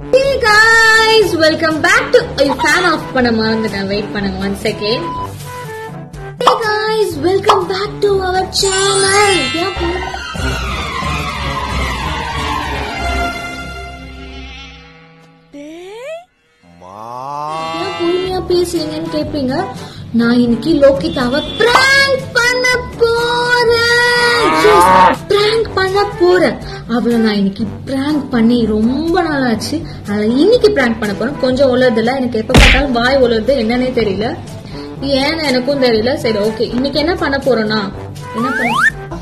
Hey guys, welcome back to fan off பண்ண மறந்துட்டேன் wait பண்ணுங்க one second Hey guys, welcome back to our channel. ஏன் போ- ஏன் பொறுமையா பேசுறீங்கன்னு கேப்பீங்க நான் இன்னைக்கு லோகிதாவை பிராங்க் பண்ண போறேன் பிராங்க் பண்ண போறேன் அவளை நான் இன்னைக்கு பிராங்க் பண்ணி ரொம்ப நாள் ஆச்சு அதை இன்னைக்கு பிராங்க் பண்ண போறேன் கொஞ்சம் உலருதுல எனக்கு எப்ப பார்த்தாலும் வாய் உலருது என்னன்னே தெரியல ஏன்னு எனக்கும் தெரியல சரி ஓகே இன்னைக்கு என்ன பண்ண போறோம்னா என்ன பண்ண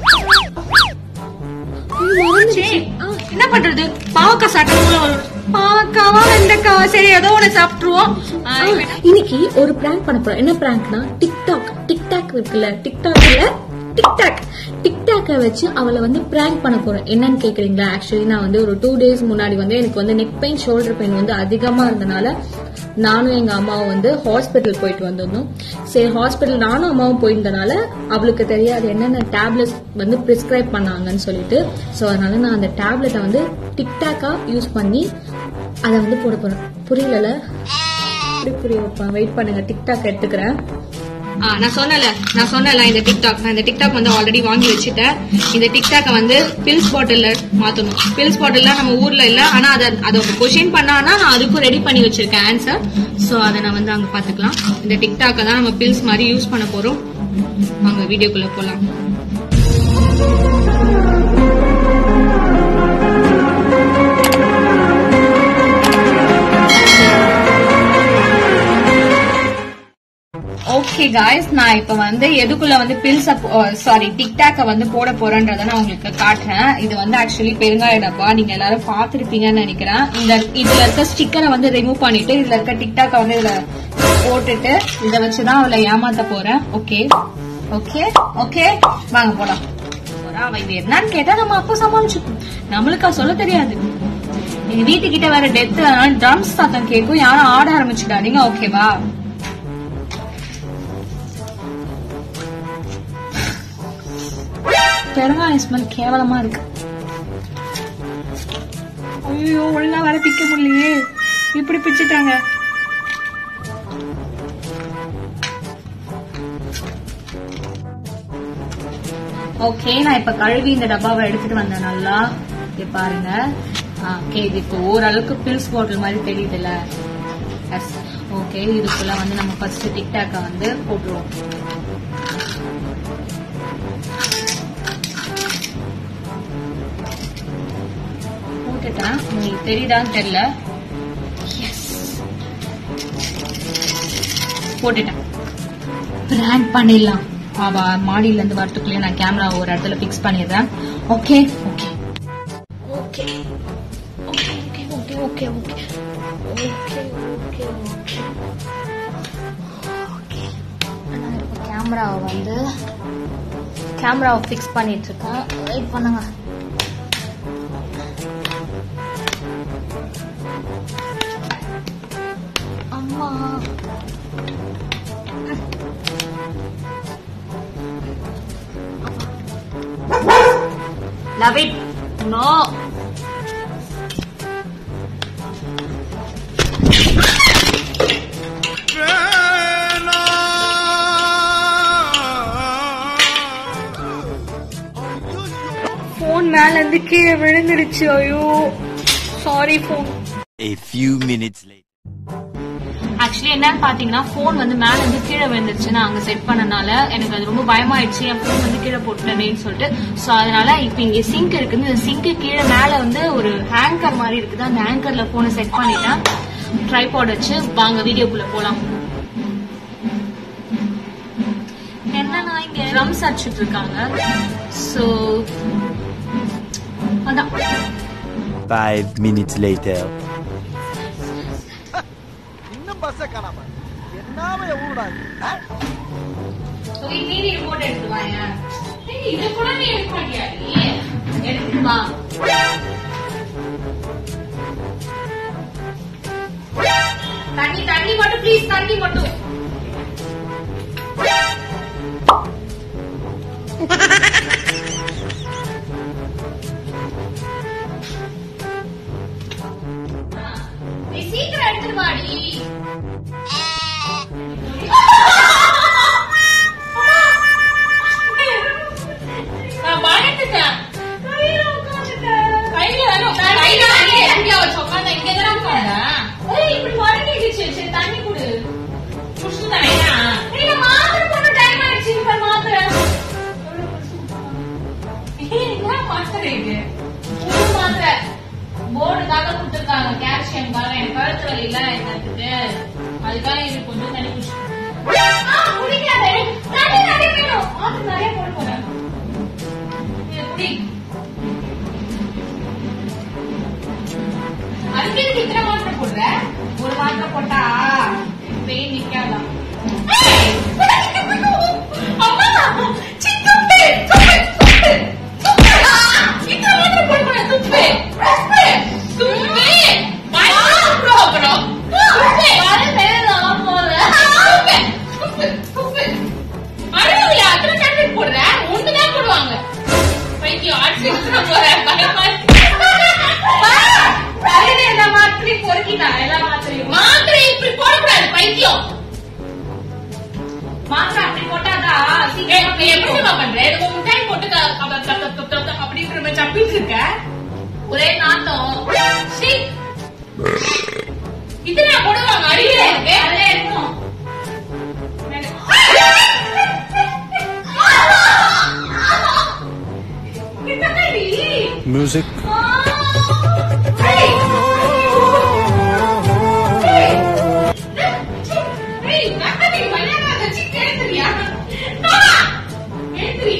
ஐயோ, மறந்துடுச்சு. ஆ, என்ன பண்றது பாவக்காய் சாப்பிட்டு பாவக்காவா வெண்டைக்காவா சரி ஏதோ ஒண்ணு சாப்பிட்டுருவோம் ஆ, ஆ, இன்னைக்கு ஒரு பிராங்க் பண்ண போறோம் என்ன பிராங்க்னா டிக்டாக் டிக்டாக் இருக்குல்ல டிக்டாக்ல டிக்டாக் டிக்டாக்கை வச்சு அவளை வந்து பிராங்க் பண்ண போறோம் என்னன்னு கேக்குறீங்களா ஆக்சுவலி நான் வந்து ஒரு டூ டேஸ் முன்னாடி வந்து எனக்கு வந்து நெக் பெயின் ஷோல்டர் பெயின் வந்து அதிகமா இருந்தனால நானும் எங்க அம்மாவும் வந்து ஹாஸ்பிட்டல் போயிட்டு வந்திருந்தோம் சரி ஹாஸ்பிட்டல் நானும் அம்மாவும் போயிருந்தனால அவளுக்கு தெரியாது என்னென்ன டேப்லெட்ஸ் வந்து பிரிஸ்கிரைப் பண்ணாங்கன்னு சொல்லிட்டு ஸோ அதனால நான் அந்த டேப்லெட்டை வந்து டிக்டாக்கா யூஸ் பண்ணி அதை வந்து போட போறேன் புரியல எப்படி புரிய வைப்பேன் வெயிட் பண்ணுங்க டிக்டாக் எடுத்துக்கிறேன் ஆ, நான் சொன்னல நான் சொன்னல இந்த டிக்டாக் நான் இந்த டிக்டாக் வந்து ஆல்ரெடி வாங்கி வச்சுட்டேன் இந்த டிக்டாக்கை வந்து பில்ஸ் பாட்டில்ல மாத்தணும் பில்ஸ் பாட்டில்ல நம்ம ஊர்ல இல்ல ஆனா அதை அதை கொஷின் பண்ணானா நான் அதுக்கும் ரெடி பண்ணி வச்சிருக்கேன் ஆன்சர் சோ அதை நான் வந்து அங்க பாத்துக்கலாம் இந்த டிக்டாக்கை தான் நம்ம பில்ஸ் மாதிரி யூஸ் பண்ண போறோம் வாங்க வீடியோக்குள்ள போலாம் ஓகே காய்ஸ் நான் இப்ப வந்து எதுக்குள்ள வந்து பில்ஸ் சாரி டிக்டாக்க வந்து போட போறேன்றத நான் உங்களுக்கு காட்டுறேன் இது வந்து ஆக்சுவலி பெருங்காய டப்பா நீங்க எல்லாரும் பாத்துருப்பீங்கன்னு நினைக்கிறேன் இந்த இதுல இருக்க ஸ்டிக்கரை வந்து ரிமூவ் பண்ணிட்டு இதுல இருக்க டிக்டாக்க வந்து இதுல போட்டுட்டு இத வச்சுதான் அவளை ஏமாத்த போறேன் ஓகே ஓகே ஓகே வாங்க போலாம் போறா, அவ இது என்னன்னு கேட்டா நம்ம அப்போ சமாளிச்சுப்போம் நம்மளுக்கா சொல்ல தெரியாது எங்க வீட்டுக்கிட்ட வேற டெத் ட்ரம்ஸ் சத்தம் கேட்கும் யாரும் ஆட ஆரம்பிச்சுட்டாதீங்க ஓகேவா பெருங்காய ஸ்மெல் கேவலமா இருக்கு ஐயோ ஒழுங்கா வர பிக்க முடியலையே இப்படி பிச்சுட்டாங்க ஓகே நான் இப்ப கழுவி இந்த டப்பாவை எடுத்துட்டு வந்தேன் நல்லா இங்க பாருங்க ஓகே இது இப்போ ஓரளவுக்கு பில்ஸ் பாட்டில் மாதிரி தெரியுதுல்ல எஸ் ஓகே இதுக்குள்ள வந்து நம்ம ஃபர்ஸ்ட் டிக்டாக்க வந்து போட்டுருவோம் போட்டுட்டேன் உங்களுக்கு தெரியுதான்னு தெரியல எஸ் போட்டுட்டேன் பிராங்க் பண்ணிடலாம் அவ மாடியில இருந்து வரத்துக்குள்ளே நான் கேமரா ஒரு இடத்துல பிக்ஸ் பண்ணிடுறேன் okay okay okay okay okay okay okay okay okay okay okay okay நான் இப்போ கேமராவை வந்து கேமராவை ஃபிக்ஸ் பண்ணிட்டு இருக்கேன் வெயிட் பண்ணுங்க அம்மா Love it. No. போன் மேல இருந்து கீழே விழுந்துடுச்சு ஐயோ sorry phone A few minutes later. Actually என்னன்னு பாத்தீங்கன்னா போன் வந்து மேல இருந்து கீழே விழுந்துருச்சு நான் அங்க செட் பண்ணனால எனக்கு அது ரொம்ப பயமாயிடுச்சு என் போன் வந்து கீழே போட்டுட்டேனேன்னு சொல்லிட்டு சோ அதனால இப்ப இங்க சிங்க் இருக்குது இந்த சிங்க்கு கீழே மேல வந்து ஒரு ஹேங்கர் மாதிரி இருக்குது அந்த ஹேங்கர்ல போனை செட் பண்ணிட்டேன் ட்ரைபாட் வச்சு வாங்க வீடியோக்குள்ள போலாம் என்னன்னா இங்க ட்ரம்ஸ் அடிச்சிட்டு இருக்காங்க சோ அதான் Five minutes later. இன்னும் பஸ்ஸை காணாம என்னாம எவ்வளோடா So, நீ மீதி ரிமோட் எடுத்து வாங்க ஏய், இது கூட நீ எடுக்க மாட்டியா நீ எடுத்துட்டு வா தண்ணி தண்ணி மட்டும் ப்ளீஸ் தண்ணி மட்டும் எடுத்துட்டு வாடி நான் பயந்துட்டேன். கையில வேணும். கையில வேணும். எங்க வச்சு உட்கார்ந்தா இங்கதானே உட்கார்ந்தேன். ஏய், இப்படி உடஞ்சிடுச்சு. சரி, தண்ணி குடு. குடிச்சிட்டு தானேயா? ஏய், நான் மாத்திரை போட time ஆயிடுச்சு. இப்ப மாத்திரை. ஏய், என்ன மாத்திரை இது? புது மாத்திரை. போர்டுக்காக கொடுத்திருக்காங்க கால்சியம்காக என் கழுத்து வலி இல்ல என்னத்துக்கு அதுக்காக இது கொஞ்சம் தண்ணி குடிச்சு குடிக்காத தண்ணி நிறைய வேணும் மாத்திரை நிறைய போட போறேன் இதை குடி அதுக்கு எதுக்கு இத்தனை மாத்திரை போடுற ஒரு மாத்திரை போட்டா பெயின் நிக்காதான் ஏய்! அம்மா! சீ, துப்பு! துப்பு! துப்பு! துப்பு! ஆ! இத்தனை மாத்திரை போட போறேன், துப்பு! துப்பு! துப்பு! பயமா bro, bro. துப்பு! துப்பு! துப்பு! துப்பு! அழுவியா? அத்தனை tablet போடுற? ஒண்ணுதான் போடுவாங்க. பைத்தியம், அடிச்சு விட்டுற போறேன். பயமா இருக்கு. அழுது எல்லா மாத்திரையும் பொறுக்கிட்டான், எல்லா மாத்திரையும். மாத்திரை இப்படி போடக்கூடாது, பைத்தியம். மாத்திரை அப்படி போட்டாதான் சீக்கிரமா நீ எப்படி தெரியுமா பண்ற? எனக்கு ஒரு முட்டாய் போட்டு க- க- க- க- க- க- க- அப்படின்ற மாதிரி சப்பிட்டு இருக்க. ஒரே நாத்தம் சீ. இத்தனை போடுவாங்க அடியில இருக்கு அதுல இருக்கும் என்னடி? Music. Hey! Hey, நக்கடி, விளையாடாத, சீ, எழுந்திரியா? நானா? எழுந்திரி.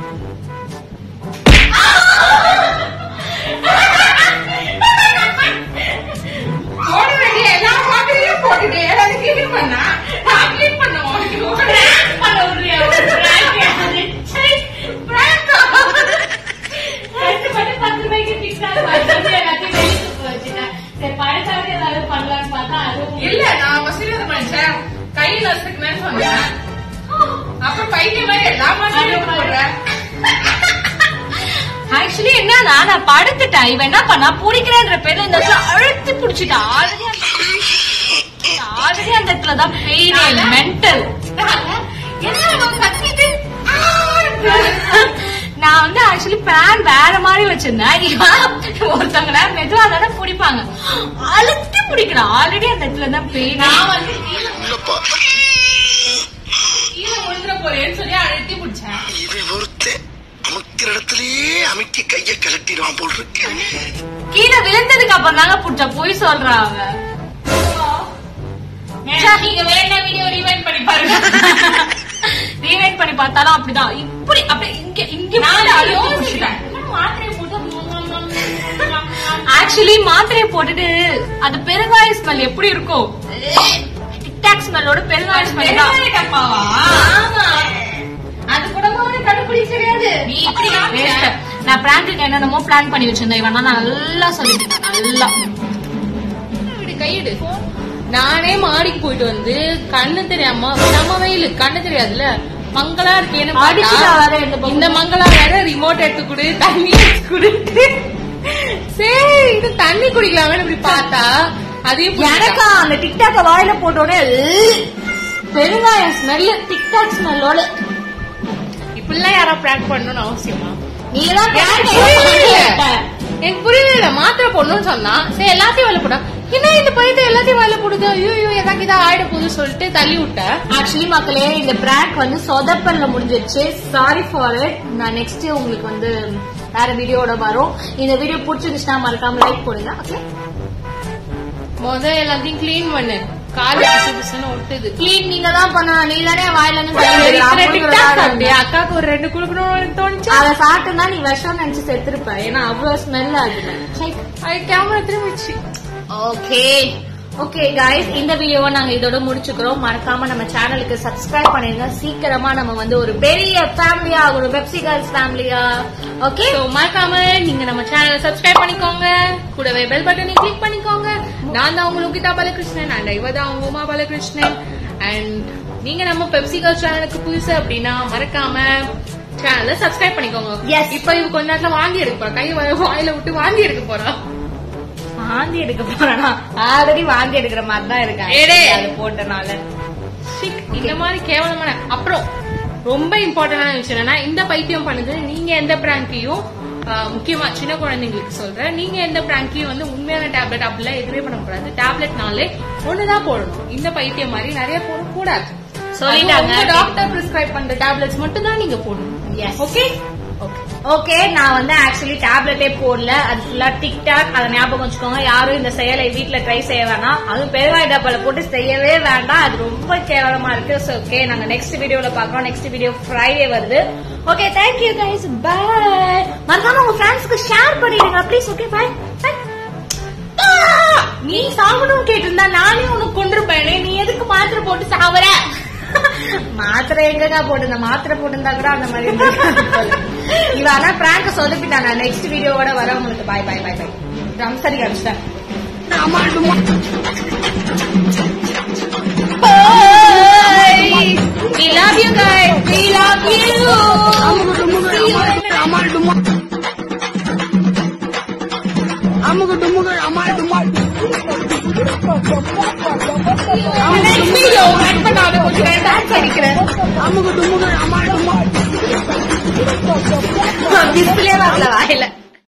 போட வேண்டிய எல்லா பாட்டிலையும் போட்டுட்டு, அதை clean பண்ணா, நான் clean பண்ண உனக்கு ஒரு prank பண்ண விடுறியா? ஒரு prank அது. சீ, prank ஆ? ரெண்டு மணி பத்து ரூபாய்க்கு டிக்டாக் வாங்கிட்டு எல்லாத்தையும் வெளிய தூக்கி வச்சுட்டேன். சரி, பழசாவது ஏதாவது பண்ணலாம்னு பார்த்தா அதுவும் இல்ல நான் வசூலித மனுஷன் கையில் வசதிக்குமே சொன்னேன் அப்புறம் பைத்திய மாதிரி எல்லா மாசம் போடுறேன் ஆக்சுவலி என்னன்னா நான் படுத்துட்டேன் இவன் என்ன பண்ணா பிடிக்கிறேன்ற பேர்ல இந்த இடத்துல அழுத்தி பிடிச்சிட்டா ஆல்ரெடி ஆல்ரெடி அந்த இடத்துல தான் பெயின் மென்டல் நான் வந்து ஆக்சுவலி பிளான் வேற மாதிரி வச்சிருந்தேன் இவன் ஒருத்தவங்க மெதுவா தானே பிடிப்பாங்க அழுத்தி பிடிக்கிறான் ஆல்ரெடி அந்த இடத்துல தான் பெயின் நான் வந்து கீழே கீழே விழுந்துற போறேன்னு சொல்லி அழுத்தி பிடிச்சேன் இவன் ஒருத்தன் அமைக்கிற இடத்துலயே அமைக்க கைய கலட்டிடுவான் போல் இருக்கு கீழே விழுந்ததுக்கு அப்புறம் தாங்க புடிச்ச போய் சொல்றாங்க நீங்க வேணா வீடியோ ரீவைண்ட் பண்ணி பாருங்க ரீவைண்ட் பண்ணி பார்த்தாலும் அப்படிதான் இப்படி அப்படி இங்க இங்க நான் மேல அழுத்தி யோசிக்கிறேன் பிடிச்சிட்டேன். மாத்திரையை போட்டு ஆக்சுவலி மாத்திரையை போட்டுட்டு அது பெருங்காய ஸ்மெல் எப்படி இருக்கும் டிக்டாக் ஸ்மெல்லோட பெருங்காய ஸ்மெல் தான் பெருங்காய டப்பாவா? ஆமா. அது கூட கண்டுபிடிக்க தெரியாது நீ இப்படி Waste. நான் பிராங்குக்கு என்னென்னமோ பிளான் பண்ணி வச்சிருந்தேன் இவன் நான் நல்லா சொல்லிட்டேன் நல்லா விடு கையிடு நானே மாடிக்கு போயிட்டு வந்து கண்ணு தெரியாம நம்ம வெயிலு கண்ணு தெரியாதுல மங்களா இருக்கேன்னு அடிச்சுட்டா பார்த்தா, வேற இந்த பக்கம். இந்த மங்களா வேற ரிமோட் எடுத்து கொடு தண்ணி எடுத்து குடு சரி இது தண்ணி குடிக்கலாமே இப்படி பார்த்தா அதையும் எனக்கா அந்த டிக்டாக்க வாயில போட்டோடனே பெருங்காய ஸ்மெல் டிக்டாக் ஸ்மெல்லோட இப்படிலாம் யாரா பிராங்க் பண்ணணும்னு அவசியமா நீங்க தான் எனக்கு prank புரியவே இல்ல. பண்ண. எனக்கு புரியவே இல்ல மாத்திரை போடணும்னு சொன்னா சரி எல்லாத்தையும் வேலை போட்டா என்ன இந்த பையத்தை எல்லாத்தையும் வேலை போடுது ஐயோ ஐயோ எதாக்கு இதா ஆயிட போகுதுன்னு சொல்லிட்டு தள்ளி விட்டேன் ஆக்சுவலி மக்களே இந்த பிராங்க் வந்து சொதப்பல்ல முடிஞ்சிருச்சு சாரி ஃபார் இட் நான் நெக்ஸ்ட் உங்களுக்கு வந்து வேற வீடியோட வரும் இந்த வீடியோ பிடிச்சிருந்துச்சுன்னா மறக்காம லைக் போடுங்க ஓகே முத எல்லாத்தையும் க்ளீன் பண்ணு கால் பிசு பிசுன்னு ஒட்டுது க்ளீன் நீங்க தான் பண்ண நீ தானே வாயில இருந்து தண்ணி சரி, வருது. இத்தனை அப்படி TikTok விளையாடாத. சாப்பிட்டியா? அக்காவுக்கு ஒரு ரெண்டு குடுக்கணும்னு தோணுச்சு அத சாப்பிட்டுனா நீ விஷம் நினைச்சு செத்துருப்ப ஏன்னா அவ்வளவு ஸ்மெல் ஆகுது அது கேமரா திரும்பிச்சு ஓகே ஓகே guys இந்த வீடியோவை நாங்க இதோட முடிச்சுக்கிறோம் மறக்காம நம்ம சேனலுக்கு சப்ஸ்கிரைப் பண்ணிருங்க சீக்கிரமா நம்ம வந்து ஒரு பெரிய ஃபேமிலியா ஒரு பெப்சி கேர்ள்ஸ் ஃபேமிலியா ஓகே So, மறக்காம நீங்க நம்ம சேனலை சப்ஸ்கிரைப் பண்ணிக்கோங்க கூடவே பெல் பட்டனை கிளிக் பண்ணிக்கோங்க நான் தான் உங்க லுகிதா பாலகிருஷ்ணன் அண்ட் இவ தான் உங்க உமா பாலகிருஷ்ணன் அண்ட் நீங்க நம்ம பெப்சிகல் சேனலுக்கு புதுசு அப்படின்னா மறக்காம சேனலை சப்ஸ்கிரைப் பண்ணிக்கோங்க Yes. இப்ப இவ கொஞ்ச நேரத்துல வாந்தி எடுக்க போறா கை வா- வாயில விட்டு வாந்தி எடுக்க போறா வாந்தி எடுக்க போறேனா ஆல்ரெடி வாந்தி எடுக்கிற மாதிரி தான் ஏடே. இருக்கேன் அது போட்டனால Shit, இந்த மாதிரி கேவலமான அப்புறம் ரொம்ப இம்பார்ட்டன்டான விஷயம் என்னன்னா இந்த பைத்தியம் பண்ணுது நீங்க எந்த பிராங்கையும் முக்கியமா சின்ன குழந்தைங்களுக்கு சொல்றேன் நீங்க எந்த பிராங்கையும் வந்து உண்மையான டேப்லெட் அப்படிலாம் எதுவுமே பண்ணக்கூடாது டேப்லெட்னாலே ஒண்ணுதான் போடணும் இந்த பைத்தியம் மாதிரி நிறைய போடக்கூடாது சொல்லிட்டாங்க. டாக்டர் பிரிஸ்கிரைப் பண்ற டேப்லெட்ஸ் மட்டும் தான் நீங்க போடணும் Yes. ஓகே ஓகே நான் வந்து ஆக்சுவலி டேப்லெட்டே போடல அது ஃபுல்லா டிக்டாக் அதை ஞாபகம் வச்சுக்கோங்க யாரும் இந்த செயலை வீட்ல ட்ரை செய்ய வேணாம் அதுவும் பெருவாய் டப்பால போட்டு செய்யவே வேண்டாம் அது ரொம்ப கேவலமா இருக்கு ஸோ ஓகே நாங்க நெக்ஸ்ட் வீடியோல பாக்குறோம் நெக்ஸ்ட் வீடியோ ஃப்ரைடே வருது ஓகே தேங்க்யூ கைஸ் பை மறக்காம உங்க ஃப்ரெண்ட்ஸ்க்கு ஷேர் பண்ணிடுங்க ப்ளீஸ் ஓகே பை பை நீ சாகணும்னு கேட்டிருந்தா நானே உனக்கு கொண்டிருப்பேனே நீ எதுக்கு மாத்திரை போட்டு சாவற மாத்திரை எங்கங்க போட்டு மாத்திரை போட்டிருந்தா கூட அந்த மாதிரி இருந்திருக்காது. இவ ஆனா பிராங்க சொதப்பிட்டாங்க நெக்ஸ்ட் வீடியோவோட வர உங்களுக்கு பாய் பாய் பாய் பாய் ட்ரம் சரி காமிச்சிட்டேன் We love you guys. We love you. Next video cut பண்ணாத கொஞ்சம் நேரம் டான்ஸ் அடிக்கிறேன் டிஸ்பிளே வரல வாயில